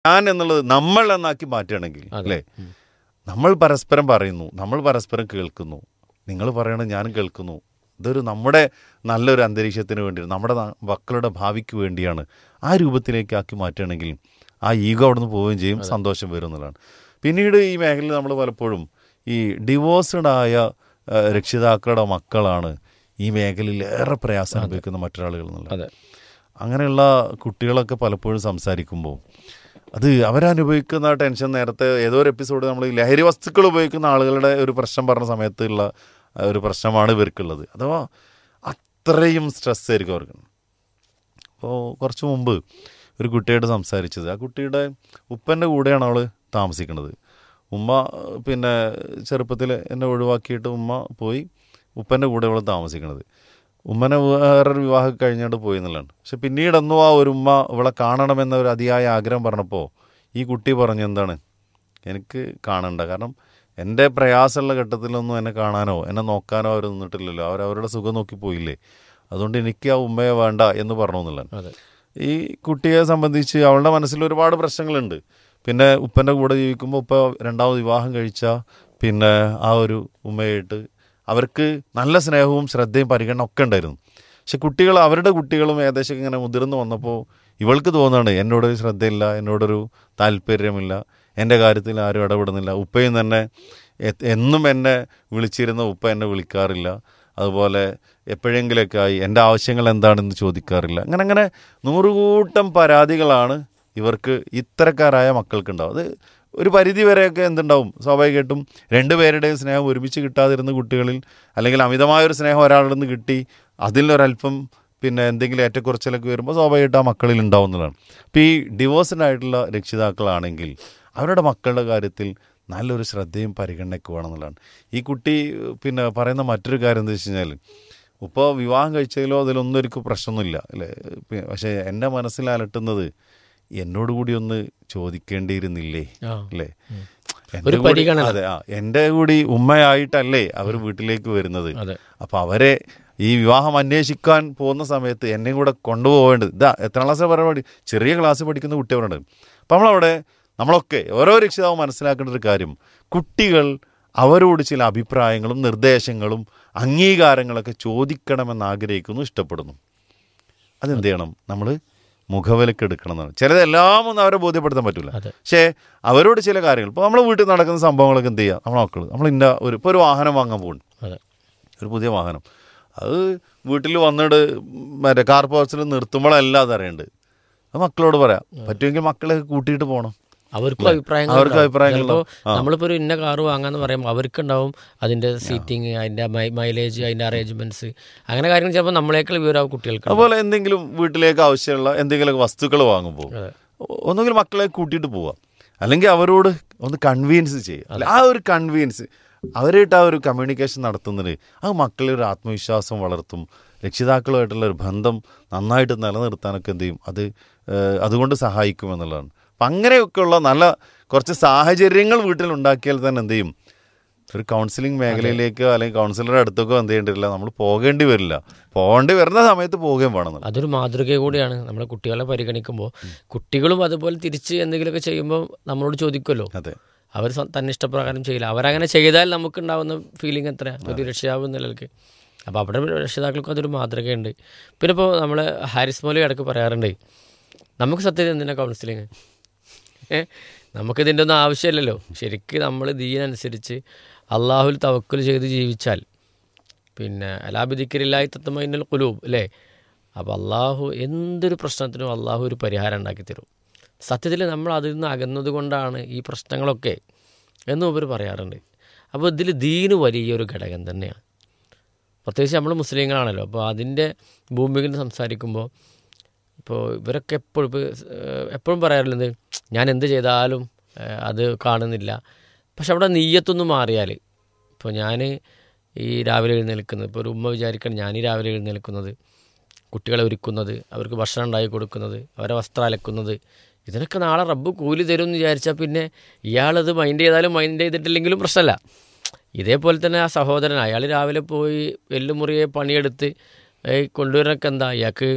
ഞാൻ എന്നുള്ളത് നമ്മൾ എന്നാക്കി മാറ്റുകയാണെങ്കിൽ അല്ലേ നമ്മൾ പരസ്പരം പറയുന്നു നമ്മൾ പരസ്പരം കേൾക്കുന്നു നിങ്ങൾ പറയണത് ഞാനും കേൾക്കുന്നു ഇതൊരു നമ്മുടെ നല്ലൊരു അന്തരീക്ഷത്തിന് വേണ്ടി നമ്മുടെ ന- മക്കളുടെ ഭാവിക്ക് വേണ്ടിയാണ് ആ രൂപത്തിലേക്ക് ആക്കി മാറ്റുകയാണെങ്കിൽ ആ ഈഗോ അവിടെ നിന്ന് പോവുകയും ചെയ്യും സന്തോഷം വരും എന്നുള്ളതാണ് പിന്നീട് ഈ മേഖലയിൽ നമ്മൾ പലപ്പോഴും ഈ ഡിവോഴ്സ്ഡ് ആയ ആ, രക്ഷിതാക്കളുടെ മക്കളാണ് ഈ മേഖലയിൽ ഏറെ പ്രയാസം അനുഭവിക്കുന്ന മറ്റൊരാളുകൾ എന്നുള്ളത് അതെ അങ്ങനെയുള്ള കുട്ടികളൊക്കെ പലപ്പോഴും സംസാരിക്കുമ്പോൾ അത് അവരനുഭവിക്കുന്ന ടെൻഷൻ നേരത്തെ ഏതോ ഒരു എപ്പിസോഡ് നമ്മൾ ഈ ലഹരി വസ്തുക്കൾ ഉപയോഗിക്കുന്ന ആളുകളുടെ ഒരു പ്രശ്നം പറഞ്ഞ സമയത്തുള്ള ആ, ഒരു പ്രശ്നമാണ് ഇവർക്കുള്ളത് അഥവാ അത്രയും സ്ട്രെസ് ആയിരിക്കും അവർക്ക് അപ്പോൾ കുറച്ച് മുമ്പ് ഒരു കുട്ടിയായിട്ട് സംസാരിച്ചത് ആ കുട്ടിയുടെ ഉപ്പൻ്റെ കൂടെയാണ് അവൾ താമസിക്കുന്നത് ഉമ്മ ഏഹ്, പിന്നെ ചെറുപ്പത്തിൽ എന്നെ ഒഴിവാക്കിയിട്ട് ഉമ്മ പോയി ഉപ്പൻ്റെ കൂടെ അവൾ താമസിക്കുന്നത് ഉമ്മനെ വേറൊരു വിവാഹം കഴിഞ്ഞിട്ട് പോയി എന്നുള്ളതാണ് പക്ഷെ പിന്നീടൊന്നും ആ ഒരു ഉമ്മ ഇവളെ കാണണമെന്ന ഒരു അതിയായ ആഗ്രഹം പറഞ്ഞപ്പോൾ ഈ കുട്ടി പറഞ്ഞു എന്താണ് എനിക്ക് കാണണ്ട കാരണം എൻ്റെ പ്രയാസമുള്ള ഘട്ടത്തിലൊന്നും എന്നെ കാണാനോ എന്നെ നോക്കാനോ അവർ നിന്നിട്ടില്ലല്ലോ അവർ അവരുടെ സുഖം നോക്കി പോയില്ലേ അതുകൊണ്ട് എനിക്ക് ആ ഉമ്മയെ വേണ്ട എന്ന് പറഞ്ഞു എന്നുള്ളതാണ് അതെ ഈ കുട്ടിയെ സംബന്ധിച്ച് അവളുടെ മനസ്സിൽ ഒരുപാട് പ്രശ്നങ്ങളുണ്ട് പിന്നെ ഉപ്പൻ്റെ കൂടെ ജീവിക്കുമ്പോൾ ഉപ്പ രണ്ടാമത് വിവാഹം കഴിച്ച പിന്നെ ആ ഒരു ഉമ്മയായിട്ട് അവർക്ക് നല്ല സ്നേഹവും ശ്രദ്ധയും പരിഗണന ഒക്കെ ഉണ്ടായിരുന്നു പക്ഷെ കുട്ടികൾ അവരുടെ കുട്ടികളും ഏകദേശം ഇങ്ങനെ മുതിർന്നു വന്നപ്പോൾ ഇവൾക്ക് തോന്നുകയാണ് എന്നോടൊരു ശ്രദ്ധയില്ല എന്നോടൊരു താല്പര്യമില്ല എൻ്റെ കാര്യത്തിൽ ആരും ഇടപെടുന്നില്ല ഉപ്പയും തന്നെ എ- എന്നും എന്നെ വിളിച്ചിരുന്ന ഉപ്പ എന്നെ വിളിക്കാറില്ല അതുപോലെ എപ്പോഴെങ്കിലൊക്കെ ആയി എൻ്റെ ആവശ്യങ്ങൾ എന്താണെന്ന് ചോദിക്കാറില്ല അങ്ങനെ അങ്ങനെ നൂറുകൂട്ടം പരാതികളാണ് ഇവർക്ക് ഇത്തരക്കാരായ മക്കൾക്കുണ്ടാവും അത് ഒരു പരിധി വരെയൊക്കെ എന്തുണ്ടാവും സ്വാഭാവികമായിട്ടും രണ്ടുപേരുടെയും സ്നേഹം ഒരുമിച്ച് കിട്ടാതിരുന്ന കുട്ടികളിൽ അല്ലെങ്കിൽ അമിതമായൊരു സ്നേഹം ഒരാളിൽ നിന്ന് കിട്ടി അതിലൊരല്പം പിന്നെ എന്തെങ്കിലും ഏറ്റക്കുറച്ചിലൊക്കെ വരുമ്പോൾ സ്വാഭാവികമായിട്ട് ആ മക്കളിൽ ഉണ്ടാവുന്നതാണ് അപ്പോൾ ഈ ഡിവോഴ്സിനായിട്ടുള്ള രക്ഷിതാക്കളാണെങ്കിൽ അവരുടെ മക്കളുടെ കാര്യത്തിൽ നല്ലൊരു ശ്രദ്ധയും പരിഗണനയൊക്കെ വേണമെന്നുള്ളതാണ് ഈ കുട്ടി പിന്നെ പറയുന്ന മറ്റൊരു കാര്യം എന്താ വെച്ച് കഴിഞ്ഞാൽ ഇപ്പോൾ വിവാഹം കഴിച്ചതിലോ അതിലൊന്നും എനിക്ക് പ്രശ്നമൊന്നുമില്ല അല്ലേ പി- പക്ഷേ എൻ്റെ മനസ്സിൽ അലട്ടുന്നത് എന്നോട് കൂടി ഒന്ന് ചോദിക്കേണ്ടിയിരുന്നില്ലേ ആ. അല്ലേ എൻ്റെ ഒരു കൂടി- പരിഗണന. അതെ ആ എൻ്റെ കൂടി ഉമ്മയായിട്ടല്ലേ അവർ വീട്ടിലേക്ക് വരുന്നത് അതെ അപ്പോൾ അവരെ ഈ വിവാഹം അന്വേഷിക്കാൻ പോകുന്ന സമയത്ത് എന്നെയും കൂടെ കൊണ്ടുപോകേണ്ടത് ഇതാ എത്രാം ക്ലാസ്സിൽ പരിപാടി ചെറിയ ക്ലാസ്സിൽ പഠിക്കുന്ന കുട്ടികളുണ്ട് അപ്പം നമ്മളവിടെ നമ്മളൊക്കെ ഓരോ രക്ഷിതാവും മനസ്സിലാക്കേണ്ട ഒരു കാര്യം കുട്ടികൾ അവരോട് ചില അഭിപ്രായങ്ങളും നിർദ്ദേശങ്ങളും അംഗീകാരങ്ങളൊക്കെ ചോദിക്കണമെന്ന് ആഗ്രഹിക്കുന്നു ഇഷ്ടപ്പെടുന്നു അതെന്ത് ചെയ്യണം നമ്മൾ മുഖവിലക്ക് എടുക്കണം എന്നാണ് ചിലത് എല്ലാം ഒന്നും അവരെ ബോധ്യപ്പെടുത്താൻ പറ്റില്ല അതെ. പക്ഷേ അവരോട് ചില കാര്യങ്ങൾ ഇപ്പോൾ നമ്മുടെ വീട്ടിൽ നടക്കുന്ന സംഭവങ്ങളൊക്കെ എന്ത് ചെയ്യുക നമ്മളെ മക്കൾ നമ്മൾ ഇന്ന ഒരു ഇപ്പോൾ ഒരു വാഹനം വാങ്ങാൻ പോകുന്നു അതെ ഒരു പുതിയ വാഹനം അത് വീട്ടിൽ വന്നിട്ട് മറ്റേ കാർ പോർച്ചിൽ നിർത്തുമ്പോഴല്ല അതറിയണ്ട് അത് മക്കളോട് പറയാം പറ്റുമെങ്കിൽ മക്കളെ കൂട്ടിയിട്ട് പോകണം അവർക്കും അഭിപ്രായങ്ങൾ അവർക്ക് ഉണ്ടാവും. അഭിപ്രായങ്ങൾ ചിലപ്പോ ഉണ്ടാവും. ആ. നമ്മളിപ്പോ ഒരു ഇന്ന കാറ് വാങ്ങാന്ന് പറയുമ്പോൾ അവർക്കുണ്ടാവും അതിന്റെ സീറ്റിംഗ് അതിന്റെ മൈലേജ് അതിന്റെ അറേഞ്ച്മെന്റ്സ് അങ്ങനെ കാര്യങ്ങൾ ചിലപ്പോൾ നമ്മളേക്കാൾ വിവരമാവും കുട്ടികൾക്ക് അതുപോലെ എന്തെങ്കിലും വീട്ടിലേക്ക് ആവശ്യമുള്ള എന്തെങ്കിലും വസ്തുക്കൾ വാങ്ങുമ്പോൾ അതെ. ഒന്നുകിൽ മക്കളെ കൂട്ടിയിട്ട് പോവാം അല്ലെങ്കിൽ അവരോട് ഒന്ന് കൺവീൻസ് ചെയ്യുക അല്ല ആ ഒരു കൺവീൻസ് അവരായിട്ട് ആ ഒരു കമ്മ്യൂണിക്കേഷൻ നടത്തുന്നതിന് അത് മക്കളിൽ ഒരു ആത്മവിശ്വാസം വളർത്തും രക്ഷിതാക്കളുമായിട്ടുള്ള ഒരു ബന്ധം നന്നായിട്ട് നിലനിർത്താനൊക്കെ എന്ത് ചെയ്യും അത് ഏഹ്, അതുകൊണ്ട് സഹായിക്കും എന്നുള്ളതാണ് അപ്പം അങ്ങനെയൊക്കെയുള്ള നല്ല കുറച്ച് സാഹചര്യങ്ങൾ വീട്ടിൽ ഉണ്ടാക്കിയാൽ തന്നെ എന്ത് ചെയ്യും ഒരു കൗൺസിലിംഗ് മേഖലയിലേക്കോ അല്ലെങ്കിൽ കൗൺസിലറുടെ അടുത്തേക്കോ എന്ത് ചെയ്യേണ്ടില്ല നമ്മൾ പോകേണ്ടി വരില്ല പോകേണ്ടി വരുന്ന സമയത്ത് പോവുകയും വേണം എന്നുള്ളത്. അതൊരു മാതൃക കൂടിയാണ് നമ്മളെ കുട്ടികളെ പരിഗണിക്കുമ്പോൾ കുട്ടികളും അതുപോലെ തിരിച്ച് എന്തെങ്കിലുമൊക്കെ ചെയ്യുമ്പോൾ നമ്മളോട് ചോദിക്കുമല്ലോ അതെ അവർ സ്വ- തന്നെ ഇഷ്ടപ്രകാരം ചെയ്യില്ല അവരങ്ങനെ ചെയ്താൽ നമുക്കുണ്ടാവുന്ന ഫീലിംഗ് എത്ര ഒരു രക്ഷിതാവ് എന്ന നിലയ്ക്ക് അപ്പോൾ അവിടെ രക്ഷിതാക്കൾക്കും അതൊരു മാതൃകയുണ്ട് പിന്നെ ഇപ്പോൾ നമ്മൾ ഹാരിസ് മോലി ഇടയ്ക്ക് പറയാറുണ്ട് നമുക്ക് സത്യത്തിൽ എന്തിനാ കൗൺസിലിങ് ഏ നമുക്കിതിൻ്റെ ഒന്നും ആവശ്യമില്ലല്ലോ ശരിക്ക് നമ്മൾ ദീനനുസരിച്ച് അള്ളാഹുൽ തവക്കുൽ ചെയ്ത് ജീവിച്ചാൽ പിന്നെ അലാബിദിക്കരില്ലായി തത്തമൈനൽ കുലൂബ് അല്ലേ അപ്പോൾ അള്ളാഹു എന്തൊരു പ്രശ്നത്തിനും അള്ളാഹു ഒരു പരിഹാരം ഉണ്ടാക്കി തരും സത്യത്തിൽ നമ്മൾ അതിൽ നിന്ന് അകന്നത് കൊണ്ടാണ് ഈ പ്രശ്നങ്ങളൊക്കെ എന്നും ഇവർ പറയാറുണ്ട് അപ്പോൾ ഇതിൽ ദീന് വലിയൊരു ഘടകം തന്നെയാണ് പ്രത്യേകിച്ച് നമ്മൾ മുസ്ലിങ്ങളാണല്ലോ അപ്പോൾ അതിൻ്റെ ഭൂമികയിൽ സംസാരിക്കുമ്പോൾ ഇപ്പോൾ ഇവരൊക്കെ എപ്പോഴും ഇപ്പോൾ എപ്പോഴും പറയാറുള്ളത് ഞാൻ എന്ത് ചെയ്താലും ഏഹ്, അത് കാണുന്നില്ല പക്ഷെ അവിടെ നെയ്യത്തൊന്നും മാറിയാൽ ഇപ്പോൾ ഞാൻ ഈ രാവിലെ എഴുന്നേൽക്കുന്നത് ഇപ്പോൾ ഒരു ഉമ്മ വിചാരിക്കണം ഞാൻ ഈ രാവിലെ എഴുന്നേൽക്കുന്നത് കുട്ടികളെ ഒരുക്കുന്നത് അവർക്ക് ഭക്ഷണം ഉണ്ടാക്കി കൊടുക്കുന്നത് അവരെ വസ്ത്രം അലക്കുന്നത് ഇതിനൊക്കെ നാളെ റബ്ബ് കൂലി തരും എന്ന് വിചാരിച്ചാൽ പിന്നെ ഇയാളത് മൈൻഡ് ചെയ്താലും മൈൻഡ് ചെയ്തിട്ടില്ലെങ്കിലും പ്രശ്നമല്ല ഇതേപോലെ തന്നെ ആ സഹോദരൻ അയാൾ രാവിലെ പോയി എല്ലുമുറിയെ പണിയെടുത്ത് ഏയ് കൊണ്ടുവരാനൊക്കെ എന്താ ഇയാൾക്ക്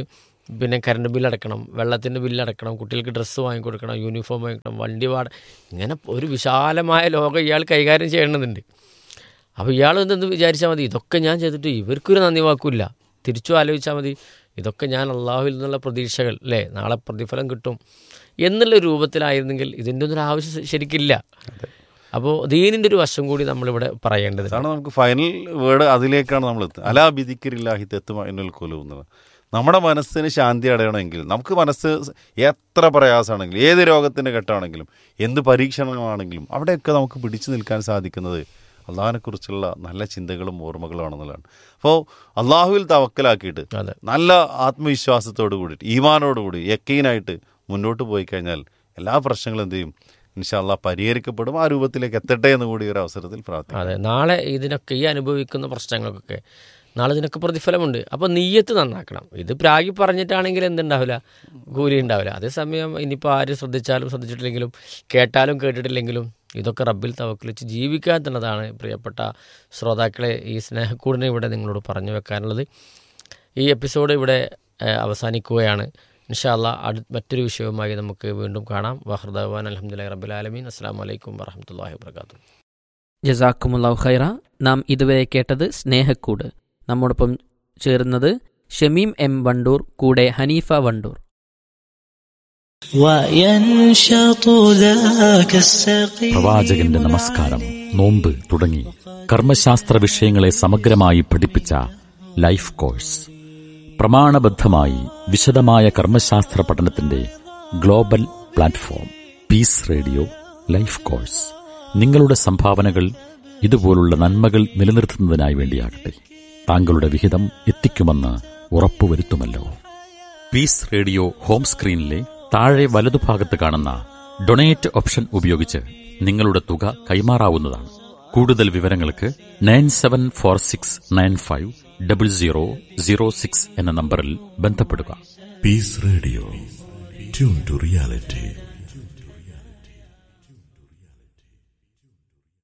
പിന്നെ കറണ്ട് ബില്ല് അടക്കണം വെള്ളത്തിൻ്റെ ബില്ല് അടക്കണം കുട്ടികൾക്ക് ഡ്രസ്സ് വാങ്ങിക്കൊടുക്കണം യൂണിഫോം വാങ്ങിക്കണം വണ്ടി വാട ഇങ്ങനെ ഒരു വിശാലമായ ലോകം ഇയാൾ കൈകാര്യം ചെയ്യണമെന്നുണ്ട് അപ്പോൾ ഇയാൾ എന്തെന്ന് വിചാരിച്ചാൽ മതി ഇതൊക്കെ ഞാൻ ചെയ്തിട്ട് ഇവർക്കൊരു നന്ദി വാക്കില്ല തിരിച്ചു ആലോചിച്ചാൽ മതി ഇതൊക്കെ ഞാൻ അള്ളാഹുവിൽ നിന്നുള്ള പ്രതീക്ഷകൾ അല്ലേ നാളെ പ്രതിഫലം കിട്ടും എന്നുള്ള രൂപത്തിലായിരുന്നെങ്കിൽ ഇതിൻ്റെ ഒന്നും ഒരു ആവശ്യം ശരിക്കില്ല അപ്പോൾ ദീനിൻ്റെ ഒരു വശം കൂടി നമ്മളിവിടെ പറയേണ്ടത് അതാണ് നമുക്ക് ഫൈനൽ വേർഡ് അതിലേക്കാണ് നമ്മൾ എത്തുന്നത് അലാ ബിദിക്കരില്ലാഹി തെത്തുമ എന്നൽ കൊലു എന്നത് നമ്മുടെ മനസ്സിന് ശാന്തി അടയണമെങ്കിൽ നമുക്ക് മനസ്സ് എത്ര പ്രയാസമാണെങ്കിലും ഏത് രോഗത്തിൻ്റെ ഘട്ടമാണെങ്കിലും എന്ത് പരീക്ഷണങ്ങളാണെങ്കിലും അവിടെയൊക്കെ നമുക്ക് പിടിച്ചു നിൽക്കാൻ സാധിക്കുന്നത് അള്ളാഹിനെക്കുറിച്ചുള്ള നല്ല ചിന്തകളും ഓർമ്മകളുമാണെന്നുള്ളതാണ് അപ്പോൾ അള്ളാഹുവിൽ തവക്കലാക്കിയിട്ട് അതെ നല്ല ആത്മവിശ്വാസത്തോട് കൂടിയിട്ട് ഈമാനോട് കൂടി യക്കീനായിട്ട് മുന്നോട്ട് പോയി കഴിഞ്ഞാൽ എല്ലാ പ്രശ്നങ്ങളും എന്ത് ചെയ്യും ഇൻഷാല്ല പരിഹരിക്കപ്പെടും ആ രൂപത്തിലേക്ക് എത്തട്ടെ എന്ന് കൂടി ഒരു അവസരത്തിൽ പ്രാർത്ഥിക്കും അതെ നാളെ ഇതിനൊക്കെ ഈ അനുഭവിക്കുന്ന പ്രശ്നങ്ങൾക്കൊക്കെ നാളെ ഇതിനൊക്കെ പ്രതിഫലമുണ്ട് അപ്പോൾ നീയത്ത് നന്നാക്കണം ഇത് പ്രാഗി പറഞ്ഞിട്ടാണെങ്കിൽ എന്തുണ്ടാവില്ല കൂലി ഉണ്ടാവില്ല അതേസമയം ഇനിയിപ്പോൾ ആര് ശ്രദ്ധിച്ചാലും ശ്രദ്ധിച്ചിട്ടില്ലെങ്കിലും കേട്ടാലും കേട്ടിട്ടില്ലെങ്കിലും ഇതൊക്കെ റബ്ബിൽ തവക്കിൽ വെച്ച് ജീവിക്കാൻ തന്നതാണ് പ്രിയപ്പെട്ട ശ്രോതാക്കളെ ഈ സ്നേഹക്കൂടിനെ ഇവിടെ നിങ്ങളോട് പറഞ്ഞു വെക്കാനുള്ളത് ഈ എപ്പിസോഡ് ഇവിടെ ഏഹ്, അവസാനിക്കുകയാണ് ഇൻഷാല്ല അടു മറ്റൊരു വിഷയവുമായി നമുക്ക് വീണ്ടും കാണാം വഹർദാൻ അലഹമുല്ലാ റബ്ബുലാലമീൻ അസ്സാം വലൈക്കും വറഹമത്തല്ലാഹി വാത്തു ജസാക്കുമുല്ലാഹു ഖൈറ നാം ഇതുവരെ കേട്ടത് സ്നേഹക്കൂട് നമ്മോടൊപ്പം ചേർന്നത് ഷമീം എം വണ്ടൂർ കൂടെ ഹനീഫ വണ്ടൂർ وينشط ذاك السقيم പ്രവാചകന്റെ നമസ്കാരം നോമ്പ് തുടങ്ങി കർമ്മശാസ്ത്ര വിഷയങ്ങളെ സമഗ്രമായി പഠിപ്പിച്ച ലൈഫ് കോഴ്സ് പ്രമാണബദ്ധമായി വിശദമായ കർമ്മശാസ്ത്ര പഠനത്തിന്റെ global platform peace radio life course നിങ്ങളുടെ സംഭാവനകൾ ഇതുപോലുള്ള നന്മകൾ നിലനിർത്തുന്നതിനായി വേണ്ടിയാകട്ടെ താങ്കളുടെ വിഹിതം എത്തിക്കുമെന്ന് ഉറപ്പുവരുത്തുമല്ലോ പീസ് റേഡിയോ ഹോം സ്ക്രീനിലെ താഴെ വലതുഭാഗത്ത് കാണുന്ന ഡൊണേറ്റ് ഓപ്ഷൻ ഉപയോഗിച്ച് നിങ്ങളുടെ തുക കൈമാറാവുന്നതാണ് കൂടുതൽ വിവരങ്ങൾക്ക് nine seven four six nine five double zero zero six എന്ന നമ്പറിൽ ബന്ധപ്പെടുക Peace Radio. Tune to reality.